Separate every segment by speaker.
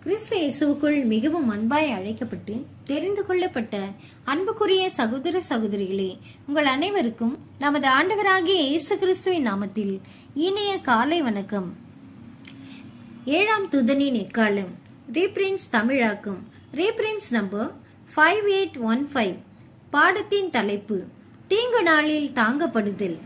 Speaker 1: கிறிஸ்து இயேசுவுக்குள் மிகவும் அன்பாய் அழைக்கப்பட்டு தெரிந்து கொள்ளப்பட்ட அன்புக்குரிய சகோதர சகோதரிகளே உங்கள் அனைவருக்கும் நமது ஆண்டவராகிய இயேசு கிறிஸ்துவின் நாமத்தில் இனிய காலை வணக்கம் ஏழாம் துதனின் எக்காலம் ரீப்ரின்ஸ் தமிழாக்கம் reprints number five eight one five பாடத்தின் தலைப்பு தீங்கு நாளில் தாங்கப்படுதல்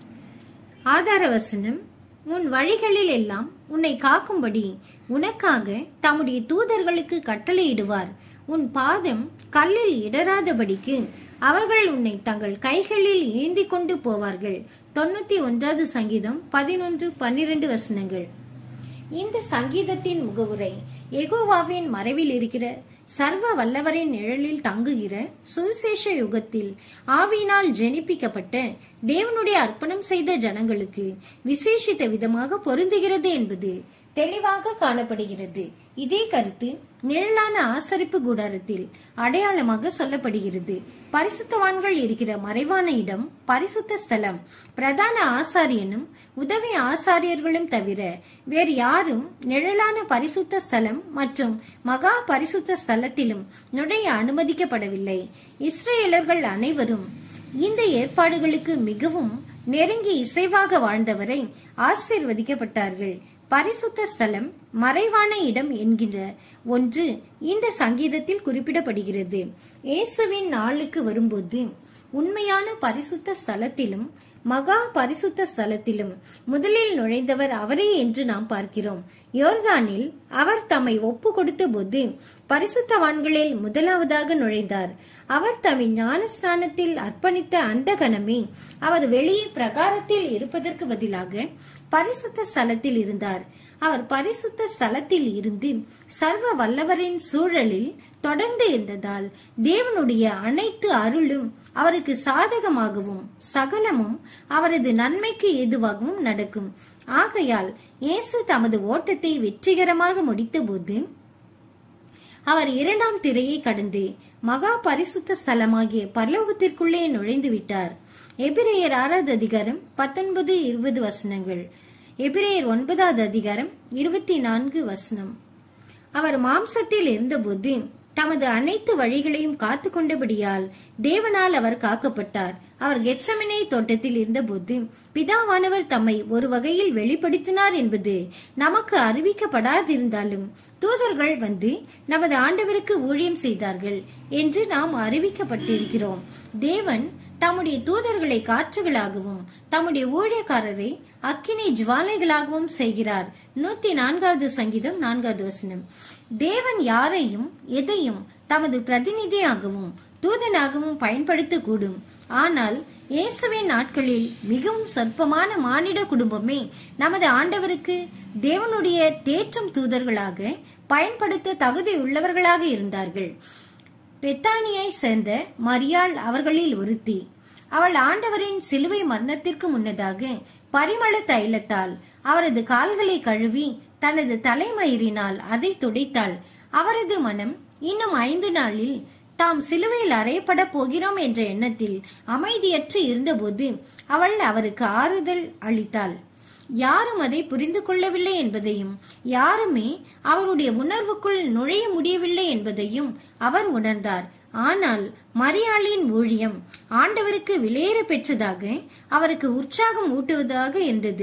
Speaker 1: ஆதார வசனம் உன் வழிகளில் எல்லாம் உன்னை காக்கும்படி உனக்காக தம்முடைய தூதர்களுக்கு கட்டளையிடுவார் உன் பாதம் கல்லில் இடராதபடிக்கு அவர்கள் உன்னை தங்கள் கைகளில் ஏந்தி கொண்டு போவார்கள் தொண்ணூத்தி ஒன்றாவது சங்கீதம் பதினொன்று பன்னிரண்டு வசனங்கள் இந்த சங்கீதத்தின் முகவுரை எகோவாவின் மறைவில் இருக்கிற சர்வ வல்லவரின் நிழலில் தங்குகிற சுவிசேஷ யுகத்தில் ஆவியினால் ஜெனிப்பிக்கப்பட்ட தேவனுடைய அர்ப்பணம் செய்த ஜனங்களுக்கு விசேஷித்த விதமாக பொருந்துகிறது என்பது தெளிவாக காணப்படுகிறது இதே கருத்து நிழலான ஆசரிப்பு கூடாரத்தில் அடையாளமாக சொல்லப்படுகிறது பரிசுத்தவான்கள் இருக்கிற மறைவான இடம் பரிசுத்த ஸ்தலம் பிரதான ஆசாரியனும் உதவி ஆசாரியர்களும் தவிர வேறு யாரும் நிழலான பரிசுத்த ஸ்தலம் மற்றும் மகா பரிசுத்த ஸ்தலத்திலும் நுழைய அனுமதிக்கப்படவில்லை இஸ்ரேலர்கள் அனைவரும் இந்த ஏற்பாடுகளுக்கு மிகவும் நெருங்கி இசைவாக வாழ்ந்தவரை ஆசீர்வதிக்கப்பட்டார்கள் பரிசுத்த ஸ்தலம் மறைவான இடம் என்கின்ற ஒன்று இந்த சங்கீதத்தில் குறிப்பிடப்படுகிறது இயேசுவின் நாளுக்கு வரும்போது உண்மையான பரிசுத்த ஸ்தலத்திலும் மகா பரிசுத்த ஸ்தலத்திலும் முதலில் நுழைந்தவர் அவரே என்று நாம் பார்க்கிறோம் யோர்தானில் அவர் தம்மை ஒப்பு கொடுத்த போது பரிசுத்தவான்களில் முதலாவதாக நுழைந்தார் அவர் தம்மை ஞானஸ்நானத்தில் அர்ப்பணித்த அந்த கணமே அவர் வெளியே பிரகாரத்தில் இருப்பதற்கு பதிலாக பரிசுத்த ஸ்தலத்தில் இருந்தார் அவர் பரிசுத்த ஸ்தலத்தில் இருந்து சர்வ வல்லவரின் சூழலில் தொடர்ந்து இருந்ததால் தேவனுடைய அனைத்து அருளும் அவருக்கு சாதகமாகவும் சகலமும் அவரது நன்மைக்கு ஏதுவாகவும் நடக்கும் ஆகையால் இயேசு தமது ஓட்டத்தை வெற்றிகரமாக முடித்தபோது அவர் இரண்டாம் திரையை கடந்து மகா பரிசுத்த ஸ்தலமாகிய பரலோகத்திற்குள்ளே நுழைந்து விட்டார் எபிரேயர் ஆறாவது அதிகாரம் பத்தொன்பது இருபது வசனங்கள் எபிரேயர் ஒன்பதாவது அதிகாரம் இருபத்தி நான்கு வசனம் அவர் மாம்சத்தில் இருந்தபோது தமது அனைத்து வழிகளையும் காத்து கொண்டபடியால் தேவனால் அவர் காக்கப்பட்டார் அவர் கெட்சமனே தோட்டத்தில் இருந்தபோது பிதாவானவர் தம்மை ஒரு வகையில் வெளிப்படுத்தினார் என்பது நமக்கு அறிவிக்கப்படாதிருந்தாலும் தூதர்கள் வந்து நமது ஆண்டவருக்கு ஊழியம் செய்தார்கள் என்று நாம் அறிவிக்கப்பட்டிருக்கிறோம் தேவன் தம்முடைய தூதர்களை காற்றுகளாகவும் தம்முடைய ஊழியக்காரரை அக்கினி ஜுவாலைகளாகவும் செய்கிறார் நூத்தி நான்காவது சங்கீதம் நான்காவது வசனம் தேவன் யாரையும் எதையும் தமது பிரதிநிதியாகவும் தூதனாகவும் பயன்படுத்தக்கூடும் ஆனால் இயேசுவின் நாட்களில் மிகவும் சொற்பமான மானிட குடும்பமே நமது ஆண்டவருக்கு தேவனுடைய தேற்றும் தூதர்களாக பயன்படுத்த தகுதி உள்ளவர்களாக இருந்தார்கள் பெத்தானியை சேர்ந்த மரியாள் அவர்களில் ஒருத்தி அவள் ஆண்டவரின் சிலுவை மரணத்திற்கு முன்னதாக பரிமள தைலத்தால் அவரது கால்களை கழுவி தனது தலைமயிரினால் அதை துடைத்தாள் அவரது மனம் இன்னும் ஐந்து நாளில் தாம் சிலுவையில் அறையப்பட போகிறோம் என்ற எண்ணத்தில் அமைதியற்று இருந்தபோது அவள் அவருக்கு ஆறுதல் அளித்தாள் யாரும் அதை புரிந்து கொள்ளவில்லை என்பதையும் யாருமே அவருடைய உணர்வுக்குள் நுழைய முடியவில்லை என்பதையும் அவர் உணர்ந்தார் ஆனால் மரியாளின் ஊழியம் ஆண்டவருக்கு விலையேற பெற்றதாக அவருக்கு உற்சாகம் ஊட்டுவதாக இருந்தது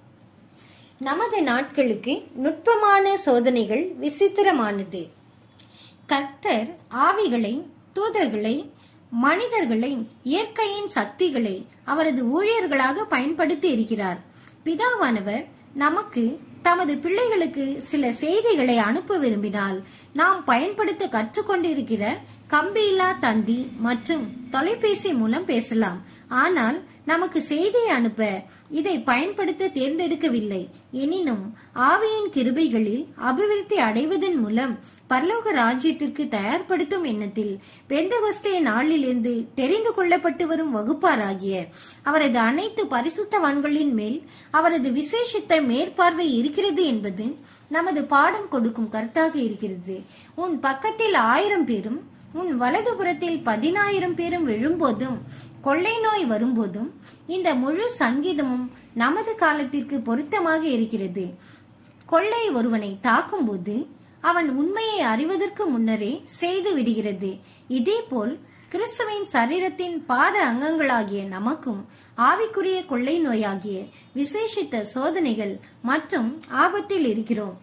Speaker 1: நமது நாட்களுக்கு நுட்பமான சோதனைகள் விசித்திரமானது கர்த்தர் ஆவிகளை தூதர்களை மனிதர்களை இயற்கையின் சக்திகளை அவரது ஊழியர்களாக பயன்படுத்தி இருக்கிறார் பிதாவானவர் நமக்கு தமது பிள்ளைகளுக்கு சில செய்திகளை அனுப்ப விரும்பினால் நாம் பயன்படுத்த கற்றுக்கொண்டிருக்கிற கம்பியில்லா தந்தி மற்றும் தொலைபேசி மூலம் பேசலாம் ஆனால் நமக்கு செய்தியை அனுப்ப இதை பயன்படுத்த தேர்ந்தெடுக்கவில்லை எனினும் ஆவியின் கிருபைகளில் அபிவிருத்தி அடைவதன் மூலம் பரலோக ராஜ்யத்திற்கு தயார்படுத்தும் எண்ணத்தில் பெந்தகஸ்தே நாளிலிருந்து தெரிந்து கொள்ளப்பட்டு வரும் வகுப்பாராகிய அவரது அனைத்து பரிசுத்தவான்களின் மேல் அவரது விசேஷித்த மேற்பார்வை இருக்கிறது என்பது நமது பாடம் கொடுக்கும் கருத்தாக இருக்கிறது உன் பக்கத்தில் ஆயிரம் பேரும் உன் வலதுபுறத்தில் பதினாயிரம் பேரும் விழும்போதும் கொள்ளை நோய் வரும்போதும் இந்த முழு சங்கீதமும் நமது காலத்திற்கு பொருத்தமாக இருக்கிறது கொள்ளை ஒருவனை தாக்கும்போது அவன் உண்மையை அறிவதற்கு முன்னரே செய்து விடுகிறது இதேபோல் கிறிஸ்துவின் சரீரத்தின் பாத அங்கங்களாகிய நமக்கும் ஆவிக்குரிய கொள்ளை நோயாகிய விசேஷித்த சோதனைகள் மற்றும் ஆபத்தில் இருக்கிறோம்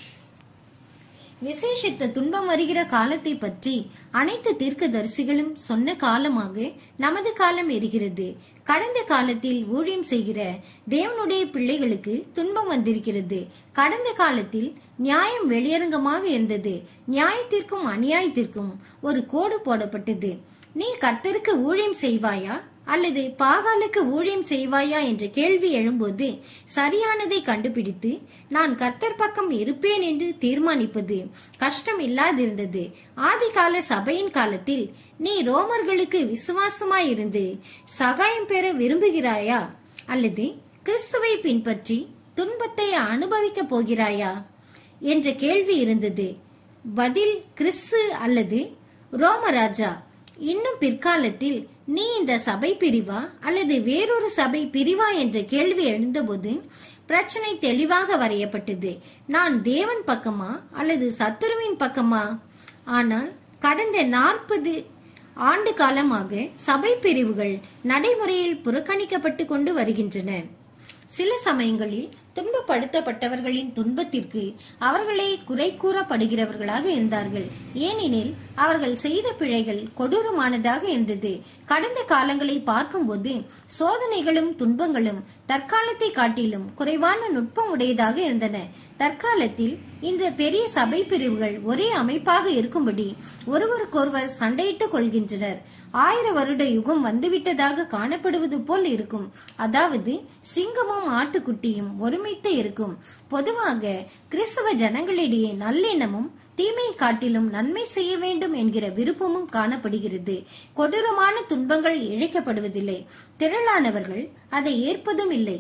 Speaker 1: விசேஷித்த துன்பம் வருகிற காலத்தை பற்றி அனைத்து தீர்க்கதரிசிகளும் சொன்ன காலமாக நமது காலம் இருக்கிறது கடந்த காலத்தில் ஊழியம் செய்கிற தேவனுடைய பிள்ளைகளுக்கு துன்பம் வந்திருக்கிறது கடந்த காலத்தில் நியாயம் வெளியரங்கமாக இருந்தது நியாயத்திற்கும் அநியாயத்திற்கும் ஒரு கோடு போடப்பட்டது நீ கர்த்தருக்கு ஊழியம் செய்வாயா அல்லது பாகாலுக்கு ஊழியம் செய்வாயா என்ற கேள்வி எழும்போது சரியானதை கண்டுபிடித்து நான் கர்த்தர் பக்கம் இருப்பேன் என்று தீர்மானிப்பது கஷ்டம் இல்லாதிருந்தது ஆதிகால சபையின் காலத்தில் நீ ரோமர்களுக்கு விசுவாசமாயிருந்து சகாயம் பெற விரும்புகிறாயா அல்லது கிறிஸ்துவை பின்பற்றி துன்பத்தை அனுபவிக்கப் போகிறாயா என்ற கேள்வி இருந்தது பதில் கிறிஸ்து அல்லது ரோமராஜா இன்னும் பிற்காலத்தில் நீ இந்த சபை பிரிவா அல்லது வேறொரு சபை பிரிவா என்ற கேள்வி எழுந்தபோது பிரச்சனை தெளிவாக வரையப்பட்டது நான் தேவன் பக்கமா அல்லது சத்துருவின் பக்கமா ஆனால் கடந்த நாற்பது ஆண்டு காலமாக சபை பிரிவுகள் நடைமுறையில் புறக்கணிக்கப்பட்டு கொண்டு வருகின்றன சில சமயங்களில் துன்பப்படுத்தப்பட்டவர்களின் துன்பத்திற்கு அவர்களே குறை கூறப்படுகிறவர்களாக இருந்தார்கள் ஏனெனில் அவர்கள் செய்த பிழைகள் கொடூரமானதாக இருந்தது கடந்த காலங்களை பார்க்கும்போது சோதனைகளும் துன்பங்களும் தற்காலத்தை காட்டிலும் குறைவான நுட்பம் உடையதாக இருந்தன தற்காலத்தில் இந்த பெரிய சபை பிரிவுகள் ஒரே அமைப்பாக இருக்கும்படி ஒருவருக்கொருவர் சண்டையிட்டுக் கொள்கின்றனர் ஆயிர வருட யுகம் வந்துவிட்டதாக காணப்படுவது போல் இருக்கும் அதாவது சிங்கமும் ஆட்டுக்குட்டியும் ஒருமித்து இருக்கும் பொதுவாக கிறிஸ்தவ ஜனங்களிடையே நல்லெண்ணமும் தீமை காட்டிலும் நன்மை செய்ய வேண்டும் என்கிற விருப்பமும் காணப்படுகிறது கொடூரமான துன்பங்கள் இழைக்கப்படுவதில்லை திரளானவர்கள் அதை ஏற்பதும் இல்லை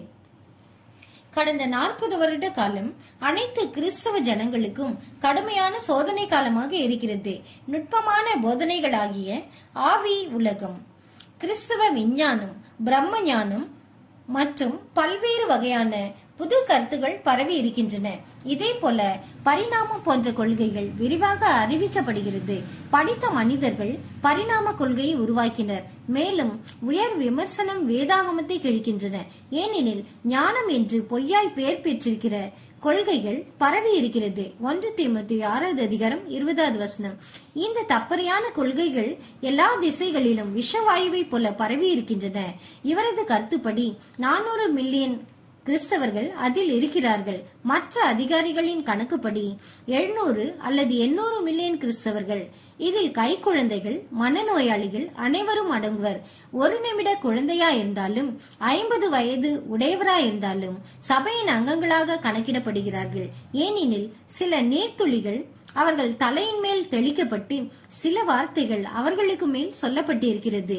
Speaker 1: கடந்த நாற்பது வருட காலம் அனைத்து கிறிஸ்தவ ஜனங்களுக்கும் கடுமையான சோதனை காலமாக இருக்கிறது நுட்பமான போதனைகளாகிய ஆவி உலகம் கிறிஸ்தவ விஞ்ஞானம் பிரம்ம ஞானம் மற்றும் பல்வேறு வகையான புது கருத்துகள் பரவி இருக்கின்றன இதே போல பரிணாமம் போன்ற கொள்கைகள் விரிவாக அறிவிக்கப்படுகிறது படித்த மனிதர்கள் பரிணாம கொள்கையை உருவாக்கினர் மேலும் உயர் விமர்சனம் வேதாகமத்தை கிழிக்கின்றன ஏனெனில் ஞானம் என்று பொய்யாய் பெயர் பெற்றிருக்கிற கொள்கைகள் பரவி இருக்கிறது ஒன்று தீமத்தி ஆறாவது அதிகாரம் இருபதாவது வசனம் இந்த தப்பறையான கொள்கைகள் எல்லா திசைகளிலும் விஷவாயுவை போல பரவி இருக்கின்றன இவரது கருத்துப்படி நானூறு மில்லியன் கிறிஸ்தவர்கள் அதில் இருக்கிறார்கள் மற்ற அதிகாரிகளின் கணக்குப்படி எழுநூறு அல்லது எண்ணூறு மில்லியன் கிறிஸ்தவர்கள் இதில் கைக்குழந்தைகள் மனநோயாளிகள் அனைவரும் அடங்குவர் ஒரு நிமிட குழந்தையா இருந்தாலும் ஐம்பது வயது உடையவரா இருந்தாலும் சபையின் அங்கங்களாக கணக்கிடப்படுகிறார்கள் ஏனெனில் சில நீர்த்துளிகள் அவர்கள் தலையின் மேல் தெளிக்கப்பட்டு சில வார்த்தைகள் அவர்களுக்கு மேல் சொல்லப்பட்டிருக்கிறது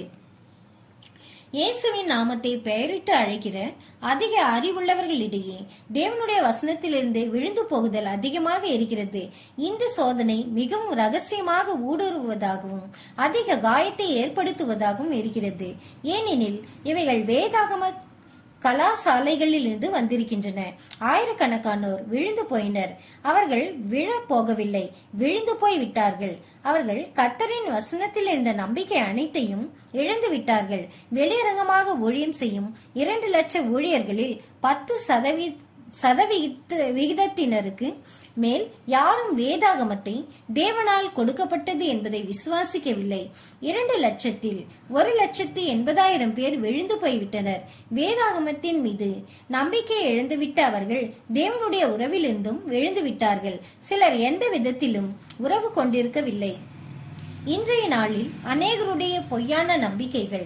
Speaker 1: இயேசுவின் நாமத்தை பெயரிட்டு அழைக்கிற அதிக அறிவுள்ளவர்களிடையே தேவனுடைய வசனத்திலிருந்து விழுந்து போகுதல் அதிகமாக இருக்கிறது இந்த சோதனை மிகவும் ரகசியமாக ஊடுருவதாகவும் அதிக காயத்தை ஏற்படுத்துவதாகவும் இருக்கிறது ஏனெனில் இவைகள் வேதாகம கலாசாலைகளிலிருந்து வந்திருக்கின்றன ஆயிரக்கணக்கானோர் விழுந்து போயினர் அவர்கள் விழ போகவில்லை விழுந்து போய் விட்டார்கள் அவர்கள் கர்த்தரின் வசனத்தில் இருந்த நம்பிக்கை அனைத்தையும் இழந்து விட்டார்கள் வெளியரங்கமாக ஊழியம் செய்யும் இரண்டு லட்சம் ஊழியர்களில் பத்து சதவீ சதவிகித விகிதத்தினருக்கு மேல் யாரும் வேதாகமத்தை தேவனால் கொடுக்கப்பட்டது என்பதை விசுவாசிக்கவில்லை இரண்டு லட்சத்தில் ஒரு லட்சத்து எண்பதாயிரம் பேர் விழுந்து போய்விட்டனர் வேதாகமத்தின் மீது நம்பிக்கை இழந்துவிட்ட அவர்கள் தேவனுடைய உறவிலிருந்தும் விழுந்து விட்டார்கள் சிலர் எந்த விதத்திலும் உறவு கொண்டிருக்கவில்லை இன்றைய நாளில் அநேகருடைய பொய்யான நம்பிக்கைகள்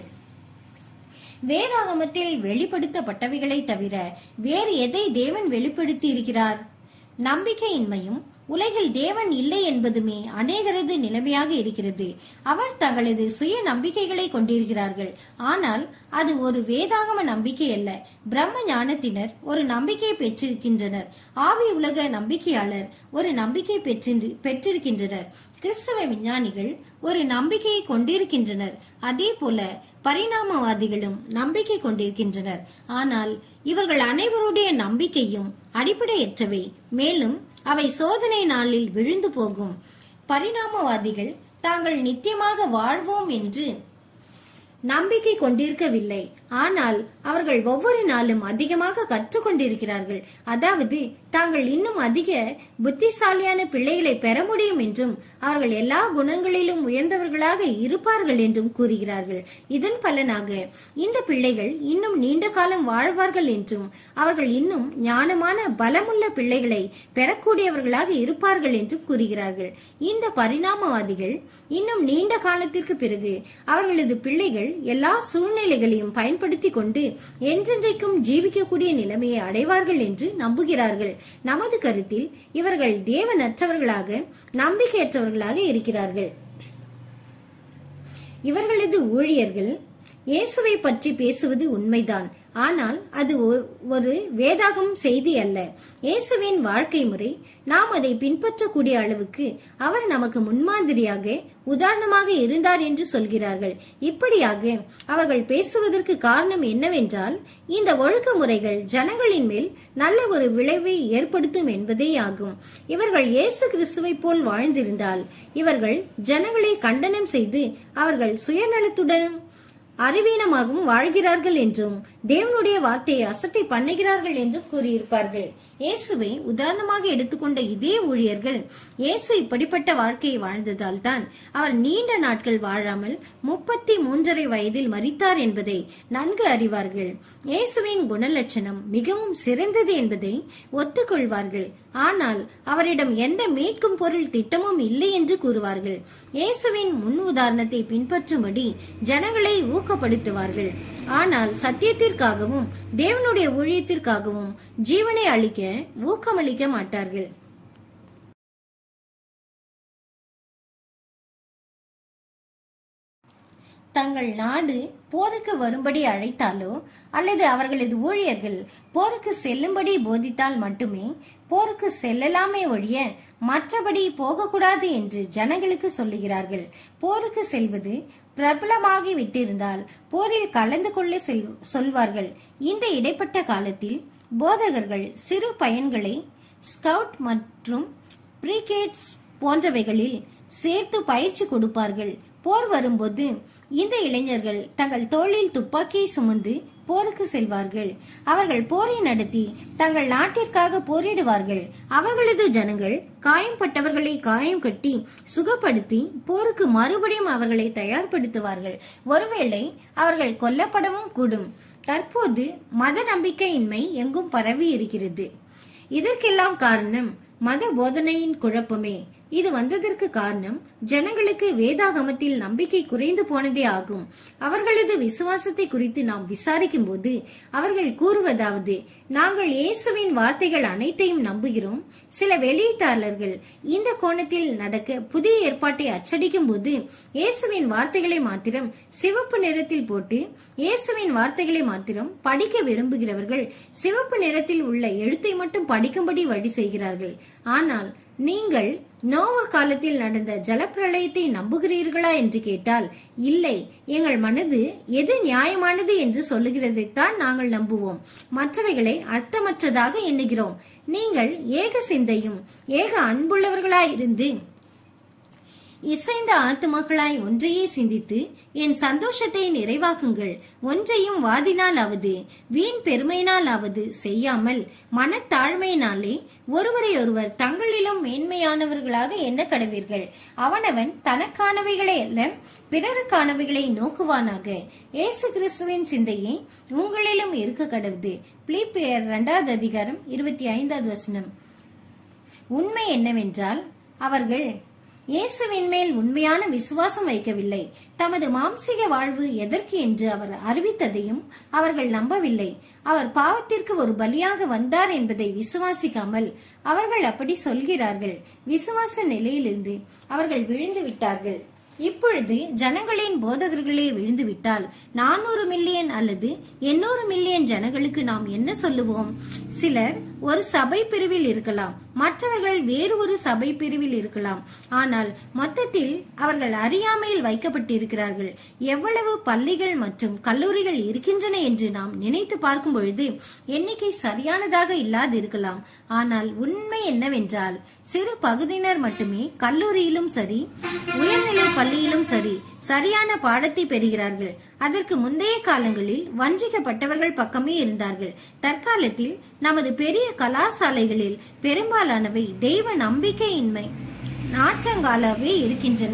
Speaker 1: வேதாகமத்தில் வெளிப்படுத்தப்பட்டவைகளை தவிர வேறு எதை தேவன் வெளிப்படுத்தி இருக்கிறார் நம்பிக்கையின்மையும் உலகில் தேவன் இல்லை என்பதுமே அநேகரது நிலைமையாக இருக்கிறது அவர் தங்களது சுய நம்பிக்கைகளை கொண்டிருக்கிறார்கள் ஆனால் அது ஒரு வேதாகம நம்பிக்கை அல்ல பிரம்ம ஞானத்தினர் ஒரு நம்பிக்கையை பெற்றிருக்கின்றனர் ஆவி உலக நம்பிக்கையாளர் ஒரு நம்பிக்கை பெற்றிரு- பெற்றிருக்கின்றனர் கிறிஸ்தவ விஞ்ஞானிகள் ஒரு நம்பிக்கையை கொண்டிருக்கின்றனர் அதே போல பரிணாமவாதிகளும் நம்பிக்கை கொண்டிருக்கின்றனர் ஆனால் இவர்கள் அனைவருடைய நம்பிக்கையும் அடிப்படையற்றவை மேலும் அவை சோதனை நாளில் விழுந்து போகும் பரிணாமவாதிகள் தாங்கள் நித்தியமாக வாழ்வோம் என்று நம்பிக்கை கொண்டிருக்கவில்லை ஆனால் அவர்கள் ஒவ்வொரு நாளும் அதிகமாக கற்றுக்கொண்டிருக்கிறார்கள் அதாவது தாங்கள் இன்னும் அதிக புத்திசாலியான பிள்ளைகளை பெற முடியும் என்றும் அவர்கள் எல்லா குணங்களிலும் உயர்ந்தவர்களாக இருப்பார்கள் என்றும் கூறுகிறார்கள் இதன் பலனாக இந்த பிள்ளைகள் இன்னும் நீண்ட காலம் வாழ்வார்கள் என்றும் அவர்கள் இன்னும் ஞானமான பலமுள்ள பிள்ளைகளை பெறக்கூடியவர்களாக இருப்பார்கள் என்றும் கூறுகிறார்கள் இந்த பரிணாமவாதிகள் இன்னும் நீண்ட காலத்திற்கு பிறகு அவர்களது பிள்ளைகள் எல்லா சூழ்நிலைகளையும் பயன்படுத்தி கொண்டு என்றென்றைக்கும் ஜீவிக்கக்கூடிய நிலைமையை அடைவார்கள் என்று நம்புகிறார்கள் நமது கருத்தில் இவர்கள் தேவனற்றவர்களாக நம்பிக்கையற்றவர்களாக இருக்கிறார்கள் இவர்களது ஊழியர்கள் இயேசுவை பற்றி பேசுவது உண்மைதான் ஆனால் அது ஒ- ஒரு வேதாகம் செய்தி அல்ல இயேசுவின் வாழ்க்கை முறை நாம் அதை பின்பற்றக்கூடிய அளவுக்கு அவர் நமக்கு முன்மாதிரியாக உதாரணமாக இருந்தார் என்று சொல்கிறார்கள் இப்படியாக அவர்கள் பேசுவதற்கு காரணம் என்னவென்றால் இந்த ஒழுக்க முறைகள் ஜனங்களின் மேல் நல்ல ஒரு விளைவை ஏற்படுத்தும் என்பதே ஆகும் இவர்கள் இயேசு கிறிஸ்துவை போல் வாழ்ந்திருந்தால் இவர்கள் ஜனங்களை கண்டனம் செய்து அவர்கள் சுயநலத்துடன் அறிவீனமாகவும் வாழ்கிறார்கள் என்றும் தேவனுடைய வார்த்தையை அசட்டை பண்ணுகிறார்கள் என்றும் கூறியிருப்பார்கள் இயேசுவை உதாரணமாக எடுத்துக்கொண்ட இதே ஊழியர்கள் இயேசு இப்படிப்பட்ட வாழ்க்கையை வாழ்ந்ததால் தான் அவர் நீண்ட நாட்கள் வாழாமல் முப்பத்தி மூன்றரை வயதில் மரித்தார் என்பதை நன்கு அறிவார்கள் இயேசுவின் குணலட்சணம் மிகவும் சிறந்தது என்பதை ஒத்துக்கொள்வார்கள் ஆனால் அவரிடம் எந்த மீட்கும் பொருள் திட்டமும் இல்லை என்று கூறுவார்கள் இயேசுவின் முன் உதாரணத்தை பின்பற்றும்படி ஜனங்களை ஊக்கப்படுத்துவார்கள் ஆனால் சத்தியத்திற்காகவும் தேவனுடைய ஊழியத்திற்காகவும் ஜீவனை அளிக்க ஊக்கமளிக்க மாட்டார்கள் தங்கள் நாடு போருக்கு வரும்படி அழைத்தாலோ அல்லது அவர்களது ஊழியர்கள் போருக்கு செல்லும்படி போதித்தால் மட்டுமே போருக்கு செல்லலாமே ஒழிய மற்றபடி போகக்கூடாது என்று ஜனங்களுக்கு சொல்லுகிறார்கள் போருக்கு செல்வது பிரபலமாகி விட்டிருந்தால் போரில் கலந்து கொள்ள செல்- சொல்வார்கள் இந்த இடைப்பட்ட காலத்தில் போதகர்கள் சிறு பையன்களை ஸ்கவுட் மற்றும் பிரிகேட்ஸ் போன்றவைகளில் சேர்த்து பயிற்சி கொடுப்பார்கள் போர் வரும்போது இந்த இளைஞர்கள் தங்கள் தோளில் துப்பாக்கியை சுமந்து போருக்கு செல்வார்கள் அவர்கள் போரை நடத்தி தங்கள் நாட்டிற்காக போரிடுவார்கள் அவர்களது ஜனங்கள் காயம்பட்டவர்களை காயம் கட்டி சுகப்படுத்தி போருக்கு மறுபடியும் அவர்களை தயார்படுத்துவார்கள் ஒருவேளை அவர்கள் கொல்லப்படவும் கூடும் தற்போது மத நம்பிக்கையின்மை எங்கும் பரவி இருக்கிறது இதற்கெல்லாம் காரணம் மத போதனையின் குழப்பமே இது வந்ததற்கு காரணம் ஜனங்களுக்கு வேதாகமத்தில் நம்பிக்கை குறைந்து போனதே ஆகும் அவர்களது விசுவாசத்தை குறித்து நாம் விசாரிக்கும் போது அவர்கள் கூறுவதாவது நாங்கள் இயேசுவின் வார்த்தைகள் அனைத்தையும் நம்புகிறோம் சில வெளியீட்டாளர்கள் இந்த கோணத்தில் நடக்க புதிய ஏற்பாட்டை அச்சடிக்கும் போது இயேசுவின் வார்த்தைகளை மாத்திரம் சிவப்பு நிறத்தில் போட்டு இயேசுவின் வார்த்தைகளை மாத்திரம் படிக்க விரும்புகிறவர்கள் சிவப்பு நிறத்தில் உள்ள எழுத்தை மட்டும் படிக்கும்படி வழி செய்கிறார்கள் ஆனால் நீங்கள் நோவ காலத்தில் நடந்த ஜலப்பிரளயத்தை நம்புகிறீர்களா என்று கேட்டால் இல்லை எங்கள் மனது எது நியாயமானது என்று சொல்லுகிறதைத்தான் நாங்கள் நம்புவோம் மற்றவைகளை அர்த்தமற்றதாக எண்ணுகிறோம் நீங்கள் ஏக சிந்தையும் ஏக அன்புள்ளவர்களாயிருந்து இசைந்த ஆத்துமக்களாய் ஒன்றையே சிந்தித்து என் சந்தோஷத்தை நிறைவாக்குங்கள் ஒன்றையும் வாதினாலாவது வீண் பெருமையினாலாவது செய்யாமல் மனத்தாழ்மையினாலே ஒருவரை ஒருவர் தங்களிலும் மேன்மையானவர்களாக எண்ண கடவீர்கள் அவனவன் தனக்கானவைகளை அல்ல பிறருக்கானவைகளை நோக்குவானாக இயேசு கிறிஸ்துவின் சிந்தையே உங்களிலும் இருக்க கடவுது பிலிப்பியர் இரண்டாவது அதிகாரம் இருபத்தி ஐந்தாவது வசனம் உண்மை என்னவென்றால் அவர்கள் இயேசுவின் மேல் உண்மையான விசுவாசம் வைக்கவில்லை தமது மாம்சீக வாழ்வு எதற்கு என்று அவர் அறிவித்ததையும் அவர்கள் நம்பவில்லை அவர் பாவத்திற்கு ஒரு பலியாக வந்தார் என்பதை விசுவாசிக்காமல் அவர்கள் அப்படி சொல்கிறார்கள் விசுவாச நிலையிலிருந்து அவர்கள் விழுந்து விட்டார்கள் இப்பொழுது ஜனங்களின் போதகர்களே விழுந்துவிட்டால் நானூறு மில்லியன் அல்லது எண்ணூறு மில்லியன் ஜனங்களுக்கு நாம் என்ன சொல்லுவோம் சிலர் ஒரு சபை பிரிவில் இருக்கலாம் மற்றவர்கள் வேறு ஒரு சபை பிரிவில் இருக்கலாம் ஆனால் மொத்தத்தில் அவர்கள் அறியாமையில் வைக்கப்பட்டிருக்கிறார்கள் எவ்வளவு பள்ளிகள் மற்றும் கல்லூரிகள் இருக்கின்றன என்று நாம் நினைத்து பார்க்கும் பொழுது எண்ணிக்கை சரியானதாக இல்லாது இருக்கலாம் ஆனால் உண்மை என்னவென்றால் சிறு பகுதியினர் மட்டுமே கல்லூரியிலும் சரி உயர்நிலை பள்ளியிலும் சரி சரியான பாடத்தை பெறுகிறார்கள் அதற்கு முந்தைய காலங்களில் வஞ்சிக்கப்பட்டவர்கள் பக்கமே இருந்தார்கள் தற்காலத்தில் நமது பெரிய கலாசாலைகளில் பெரும்பாலானவை தெய்வ நம்பிக்கையின்மை நாற்றங்காலாவே இருக்கின்றன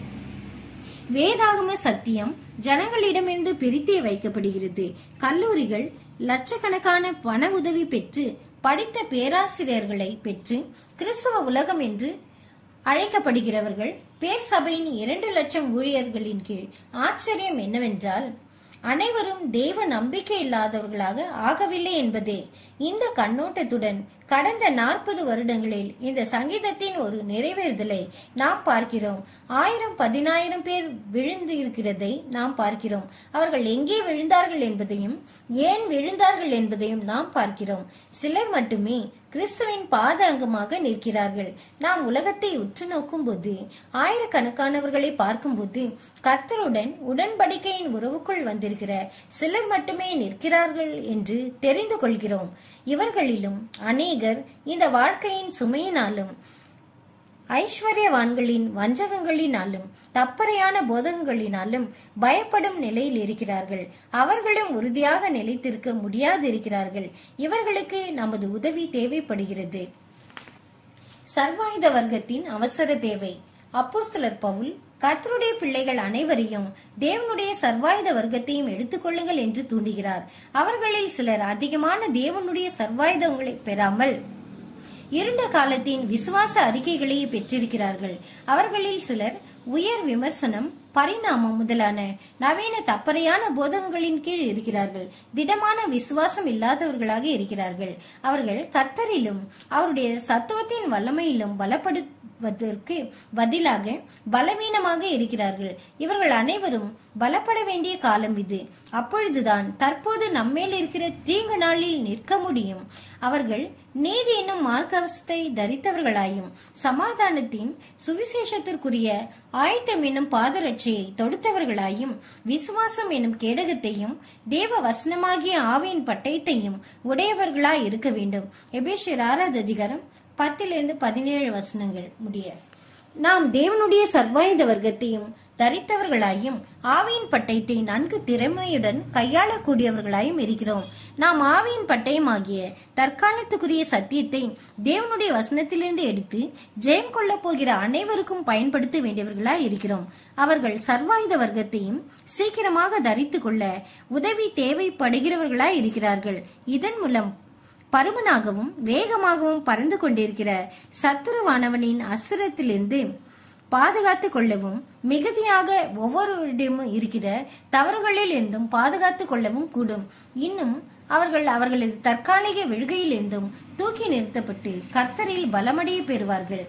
Speaker 1: வேதாகம சத்தியம் ஜனங்களிடமிருந்து பிரித்தே வைக்கப்படுகிறது கல்லூரிகள் லட்சக்கணக்கான பண உதவி பெற்று படித்த பேராசிரியர்களை பெற்று கிறிஸ்தவ உலகம் என்று அழைக்கப்படுகிறவர்கள் பேர் சபையின் இரண்டு லட்சம் ஊழியர்களின் கீழ் ஆச்சரியம் என்னவென்றால் அனைவரும் தெய்வ நம்பிக்கை இல்லாதவர்களாக ஆகவில்லை என்பதே இந்த கண்ணோட்டத்துடன் கடந்த நாற்பது வருடங்களில் இந்த சங்கீதத்தின் ஒரு நிறைவேறுதலை நாம் பார்க்கிறோம் ஆயிரம் பதினாயிரம் பேர் விழுந்து இருக்கிறதை நாம் பார்க்கிறோம் அவர்கள் எங்கே விழுந்தார்கள் என்பதையும் ஏன் விழுந்தார்கள் என்பதையும் நாம் பார்க்கிறோம் சிலர் மட்டுமே கிறிஸ்துவின் பாத அங்கமாக நிற்கிறார்கள் நாம் உலகத்தை உற்று நோக்கும் போது ஆயிரக்கணக்கானவர்களை பார்க்கும்போது கர்த்தருடன் உடன்படிக்கையின் உறவுக்குள் வந்திருக்கிற சிலர் மட்டுமே நிற்கிறார்கள் என்று தெரிந்து கொள்கிறோம் இவர்களிலும் அநேகர் இந்த வாழ்க்கையின் சுமையினாலும் ஐஸ்வர்யவான்களின் வஞ்சகங்களினாலும் தப்பறையான போதகங்களினாலும் பயப்படும் நிலையில் இருக்கிறார்கள் அவர்களும் உறுதியாக நிலைத்திருக்க முடியாதிருக்கிறார்கள் இவர்களுக்கு நமது உதவி தேவைப்படுகிறது சர்வாயுத வர்க்கத்தின் அவசர தேவை அப்போஸ்தலர் பவுல் கர்த்தருடைய பிள்ளைகள் அனைவரையும் தேவனுடைய சர்வாயுத வர்க்கத்தையும் எடுத்துக்கொள்ளுங்கள் என்று தூண்டுகிறார் அவர்களில் சிலர் அதிகமான தேவனுடைய சர்வாயுதங்களை பெறாமல் இருண்ட காலத்தின் விசுவாச அறிக்கைகளையே பெற்றிருக்கிறார்கள் அவர்களில் சிலர் உயர் விமர்சனம் பரிணாமம் முதலான நவீன தப்பறையான போதகங்களின் கீழ் இருக்கிறார்கள் திடமான விசுவாசம் இல்லாதவர்களாக இருக்கிறார்கள் அவர்கள் கர்த்தரிலும் அவருடைய சத்துவத்தின் வல்லமையிலும் பலப்படுவதற்கு பதிலாக பலவீனமாக இருக்கிறார்கள் இவர்கள் அனைவரும் பலப்பட வேண்டிய காலம் இது அப்பொழுதுதான் தற்போது நம்மேல் இருக்கிற தீங்கு நாளில் நிற்க முடியும் அவர்கள் நீதி என்னும் மார்க்கவசத்தை தரித்தவர்களாயும் சமாதானத்தின் சுவிசேஷத்திற்குரிய ஆயத்தம் என்னும் பாதரட்சியை தொடுத்தவர்களாயும் விசுவாசம் என்னும் கேடகத்தையும் தேவ வசனமாகிய ஆவியின் பட்டயத்தையும் உடையவர்களாய் இருக்க வேண்டும் எபேஷியர் ஆறாவது அதிகாரம் பத்திலிருந்து பதினேழு வசனங்கள் முடிய நாம் தேவனுடைய சர்வாயுத வர்க்கத்தையும் தரித்தவர்களாயும் ஆவியின் பட்டயத்தை நன்கு திறமையுடன் கையாளக்கூடியவர்களாயும் இருக்கிறோம் நாம் ஆவியின் பட்டயமாகிய தற்காலத்துக்குரிய சத்தியத்தை தேவனுடைய வசனத்திலிருந்து எடுத்து ஜெயம் கொள்ளப் போகிற அனைவருக்கும் பயன்படுத்த வேண்டியவர்களாய் இருக்கிறோம் அவர்கள் சர்வாயுத வர்க்கத்தையும் சீக்கிரமாக தரித்துக் கொள்ள உதவி தேவைப்படுகிறவர்களாய் இருக்கிறார்கள் இதன் மூலம் பருமனாகவும் வேகமாகவும் பறந்து கொண்டிருக்கிற சத்துருவானவனின் அஸ்திரத்திலிருந்து பாதுகாத்துக் கொள்ளவும் மிகுதியாக ஒவ்வொருவரிடமும் இருக்கிற தவறுகளில் இருந்தும் பாதுகாத்துக் கொள்ளவும் கூடும் இன்னும் அவர்கள் அவர்களது தற்காலிக விழுகையில் இருந்தும் தூக்கி நிறுத்தப்பட்டு கர்த்தரில் பலமடைய பெறுவார்கள்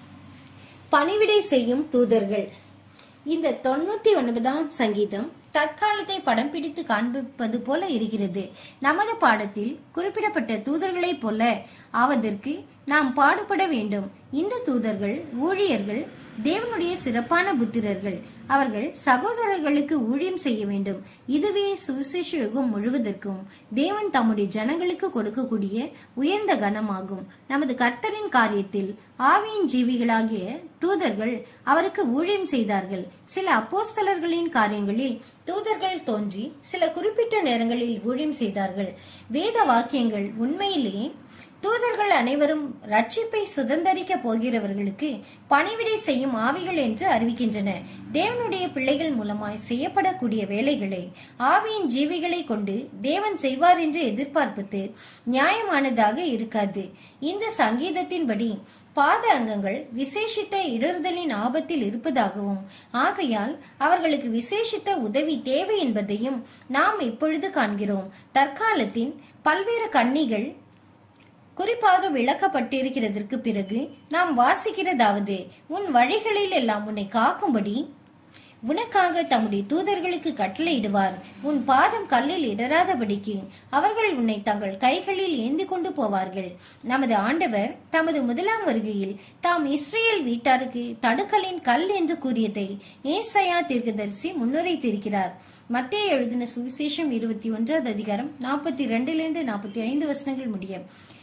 Speaker 1: பணிவிடை செய்யும் தூதர்கள் இந்த தொண்ணூத்தி ஒன்பதாம் சங்கீதம் தற்காலத்தை படம் பிடித்து காண்பிப்பது போல இருக்கிறது நமது பாடத்தில் குறிப்பிடப்பட்ட தூதர்களைப் போல ஆவதற்கு நாம் பாடுபட வேண்டும் இந்த தூதர்கள் ஊழியர்கள் தேவனுடைய சிறப்பான புத்திரர்கள் அவர்கள் சகோதரர்களுக்கு ஊழியம் செய்ய வேண்டும் இதுவே சுவிசேஷ யுகம் முழுவதற்கும் தேவன் தம்முடைய ஜனங்களுக்கு கொடுக்கக்கூடிய உயர்ந்த கனமாகும் நமது கர்த்தரின் காரியத்தில் ஆவியின் ஜீவிகளாகிய தூதர்கள் அவருக்கு ஊழியம் செய்தார்கள் சில அப்போஸ்தலர்களின் காரியங்களில் தூதர்கள் தோன்றி சில குறிப்பிட்ட நேரங்களில் ஊழியம் செய்தார்கள் வேத வாக்கியங்கள் உண்மையிலேயே தூதர்கள் அனைவரும் ரட்சிப்பை சுதந்தரிக்க போகிறவர்களுக்கு பணிவிடை செய்யும் ஆவிகள் என்று அறிவிக்கின்றன தேவனுடைய பிள்ளைகள் மூலமாய் செய்யப்படக்கூடிய வேலைகளை ஆவியின் ஜீவிகளை கொண்டு தேவன் செய்வார் என்று எதிர்பார்ப்பது நியாயமானதாக இருக்காது இந்த சங்கீதத்தின்படி பாத அங்கங்கள் விசேஷித்த இடறுதலின் ஆபத்தில் இருப்பதாகவும் ஆகையால் அவர்களுக்கு விசேஷித்த உதவி தேவை என்பதையும் நாம் இப்பொழுது காண்கிறோம் தற்காலத்தின் பல்வேறு கன்னிகள் குறிப்பாக விளக்கப்பட்டிருக்கிறதற்கு பிறகு நாம் வாசிக்கிறதாவது உன் வழிகளில் எல்லாம் உன்னை காக்கும்படி உனக்காக தம்முடைய தூதர்களுக்கு கட்டளையிடுவார் உன் பாதம் கல்லில் இடராதபடிக்கு அவர்கள் உன்னை தங்கள் கைகளில் ஏந்தி கொண்டு போவார்கள் நமது ஆண்டவர் தமது முதலாம் வருகையில் தாம் இஸ்ரேல் வீட்டாருக்கு தடுக்கலின் கல் என்று கூறியதை ஏசையா தீர்க்கதரிசி முன்னுரைத்திருக்கிறார் மத்திய எழுதின சுவிசேஷம் இருபத்தி ஒன்றாவது அதிகாரம் நாற்பத்தி ரெண்டிலிருந்து நாற்பத்தி ஐந்து வசனங்கள் முடிய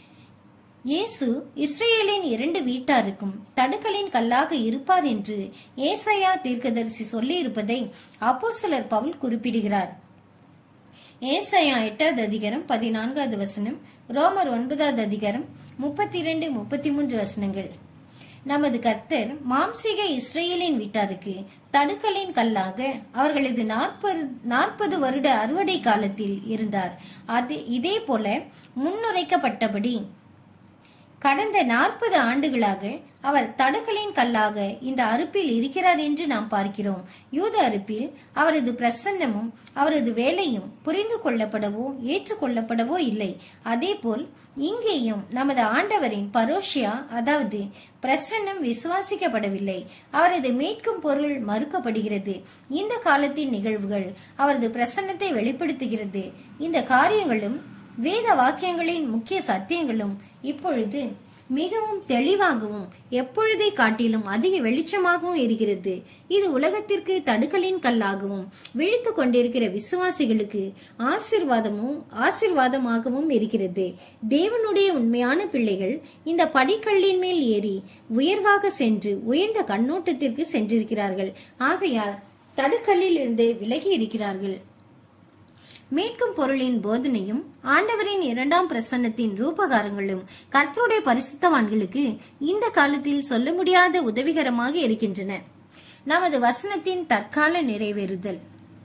Speaker 1: இயேசு இஸ்ரேலின் இரண்டு வீட்டாருக்கும் தடுக்கலின் கல்லாக இருப்பார் என்று ஏசையா தீர்க்கதரிசி சொல்லியிருப்பதை அப்போஸ்தலர் பவுல் குறிப்பிடுகிறார் ஏசையா எட்டாவது அதிகாரம் பதினான்காவது வசனம் ரோமர் ஒன்பதாவது அதிகாரம் முப்பத்தி இரண்டு முப்பத்தி மூன்று வசனங்கள் நமது கர்த்தர் மாம்சீக இஸ்ரேலின் வீட்டாருக்கு தடுக்கலின் கல்லாக அவர்களது நாற்பது நாற்பது வருட அறுவடை காலத்தில் இருந்தார் அது இதே போல முன்னுரைக்கப்பட்டபடி கடந்த நாற்பது ஆண்டுகளாக அவர் தடுக்கலின் கல்லாக இந்த அறுப்பில் இருக்கிறார் என்று நாம் பார்க்கிறோம் யூத அறுப்பில் அவரது பிரசன்னமும் அவரது வேலையும் புரிந்து கொள்ளப்படவோ ஏற்றுக்கொள்ளப்படவோ இல்லை அதேபோல் இங்கேயும் நமது ஆண்டவரின் பரோஷியா அதாவது பிரசன்னம் விசுவாசிக்கப்படவில்லை அவரது மீட்கும் பொருள் மறுக்கப்படுகிறது இந்த காலத்தின் நிகழ்வுகள் அவரது பிரசன்னத்தை வெளிப்படுத்துகிறது இந்த காரியங்களும் வேத வாக்கியங்களின் முக்கிய சத்தியங்களும் இப்பொழுது மிகவும் தெளிவாகவும் எப்பொழுதை காட்டிலும் அதிக வெளிச்சமாகவும் இருக்கிறது இது உலகத்திற்கு தடுக்கலின் கல்லாகவும் விழித்து கொண்டிருக்கிற விசுவாசிகளுக்கு ஆசிர்வாதமும் ஆசிர்வாதமாகவும் இருக்கிறது தேவனுடைய உண்மையான பிள்ளைகள் இந்த படிக்கல்லின் மேல் ஏறி உயர்வாக சென்று உயர்ந்த கண்ணோட்டத்திற்கு சென்றிருக்கிறார்கள் ஆகையால் தடுக்கல்லில் இருந்து விலகி இருக்கிறார்கள் மீட்கும் பொருளின் போதனையும் ஆண்டவரின் இரண்டாம் பிரசன்னத்தின் ரூபகாரங்களும் கர்த்தருடைய பரிசுத்தவான்களுக்கு இந்த காலத்தில் சொல்ல முடியாத உதவிகரமாக இருக்கின்றன நமது வசனத்தின் தற்கால நிறைவேறுதல்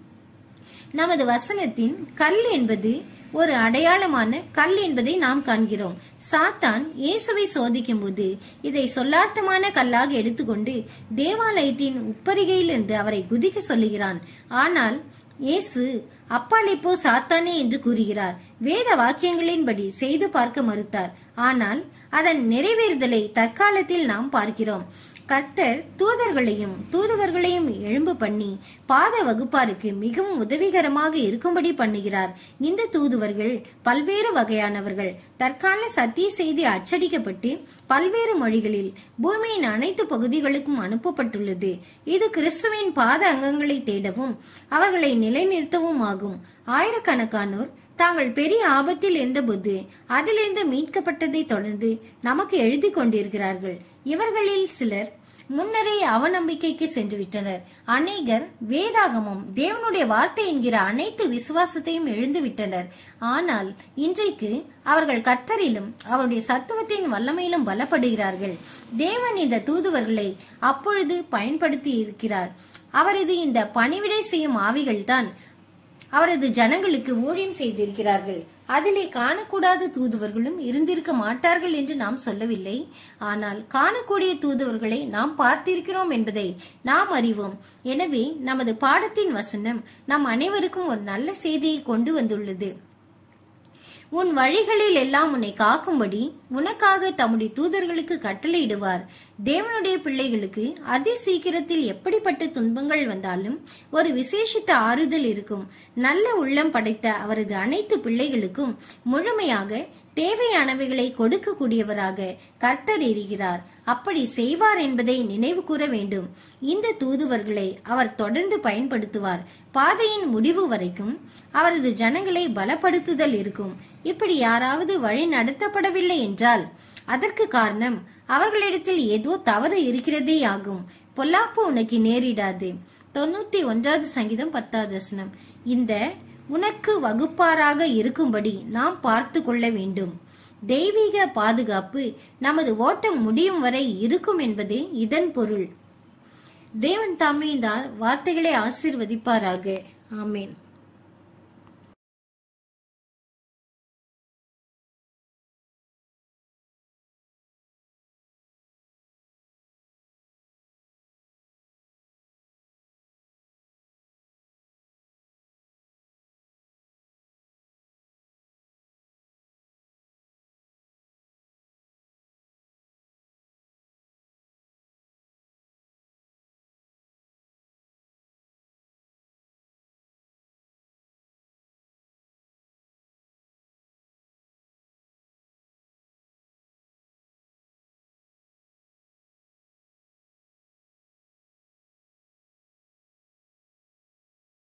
Speaker 1: நமது வசனத்தின் கல் என்பது ஒரு அடையாளமான கல் என்பதை நாம் காண்கிறோம் சாத்தான் இயேசுவை சோதிக்கும் போது இதை சொல்லார்த்தமான கல்லாக எடுத்துக்கொண்டு தேவாலயத்தின் உப்பரிகையிலிருந்து அவரை குதிக்க சொல்லுகிறான் ஆனால் இயேசு அப்பாலே போ சாத்தானே என்று கூறுகிறார் வேத வாக்கியங்களின்படி செய்து பார்க்க மறுத்தார் ஆனால் அதன் நிறைவேறுதலை தற்காலத்தில் நாம் பார்க்கிறோம் கர்த்தர் தூதர்களையும் தூதுவர்களையும் எழும்பு பண்ணி பாத வகுப்பாருக்கு மிகவும் உதவிகரமாக இருக்கும்படி பண்ணுகிறார் இந்த தூதுவர்கள் பல்வேறு வகையானவர்கள் தற்கால சத்திய செய்தி அச்சடிக்கப்பட்டு பல்வேறு மொழிகளில் பூமியின் அனைத்து பகுதிகளுக்கும் அனுப்பப்பட்டுள்ளது இது கிறிஸ்துவின் பாத அங்கங்களை தேடவும் அவர்களை நிலைநிறுத்தவும் ஆகும் ஆயிரக்கணக்கானோர் தாங்கள் பெரிய ஆபத்தில் இருந்தபோது அதிலிருந்து மீட்கப்பட்டதை தொடர்ந்து நமக்கு எழுதி கொண்டிருக்கிறார்கள் இவர்களில் சிலர் முன்னரே அவநம்பிக்கைக்கு சென்று விட்டனர் அநேகர் வேதாகமும் தேவனுடைய வார்த்தை என்கிற அனைத்து விசுவாசத்தையும் எழுந்து விட்டனர் ஆனால் இன்றைக்கு அவர்கள் கர்த்தரிலும் அவருடைய சத்துவத்தின் வல்லமையிலும் பலப்படுகிறார்கள் தேவன் இந்த தூதுவர்களை அப்பொழுது பயன்படுத்தி இருக்கிறார் அவரது இந்த பணிவிடை செய்யும் ஆவிகள்தான் அவரது ஜனங்களுக்கு ஊழியம் செய்திருக்கிறார்கள் அதிலே காணக்கூடாத தூதுவர்களும் இருந்திருக்க மாட்டார்கள் என்று நாம் சொல்லவில்லை ஆனால் காணக்கூடிய தூதுவர்களை நாம் பார்த்திருக்கிறோம் என்பதை நாம் அறிவோம் எனவே நமது பாடத்தின் வசனம் நம் அனைவருக்கும் ஒரு நல்ல செய்தியை கொண்டு வந்துள்ளது உன் வழிகளில் எல்லாம் உன்னை காக்கும்படி உனக்காக தம்முடைய தூதர்களுக்கு கட்டளையிடுவார் தேவனுடைய பிள்ளைகளுக்கு அதி சீக்கிரத்தில் எப்படிப்பட்ட துன்பங்கள் வந்தாலும் ஒரு விசேஷித்த ஆறுதல் இருக்கும் நல்ல உள்ளம் படைத்த அவரது அனைத்து பிள்ளைகளுக்கும் முழுமையாக தேவையானவைகளை கொடுக்கக்கூடியவராக கர்த்தர் இருக்கிறார் அப்படி செய்வார் என்பதை நினைவு கூற வேண்டும் இந்த தூதுவர்களை அவர் தொடர்ந்து பயன்படுத்துவார் பாதையின் முடிவு வரைக்கும் அவரது ஜனங்களை பலப்படுத்துதல் இருக்கும் இப்படி யாராவது வழி நடத்தப்படவில்லை என்றால் அதற்கு காரணம் அவர்களிடத்தில் ஏதோ தவறு இருக்கிறதே ஆகும் பொல்லாப்பு உனக்கு நேரிடாது தொண்ணூத்தி ஒன்றாவது சங்கீதம் பத்தாவது வசனம் இந்த உனக்கு வகுப்பாராக இருக்கும்படி நாம் பார்த்து கொள்ள வேண்டும் தெய்வீக பாதுகாப்பு நமது ஓட்டம் முடியும் வரை இருக்கும் என்பதே இதன் பொருள் தேவன் தாமே இந்த வார்த்தைகளை ஆசீர்வதிப்பாராக ஆமேன்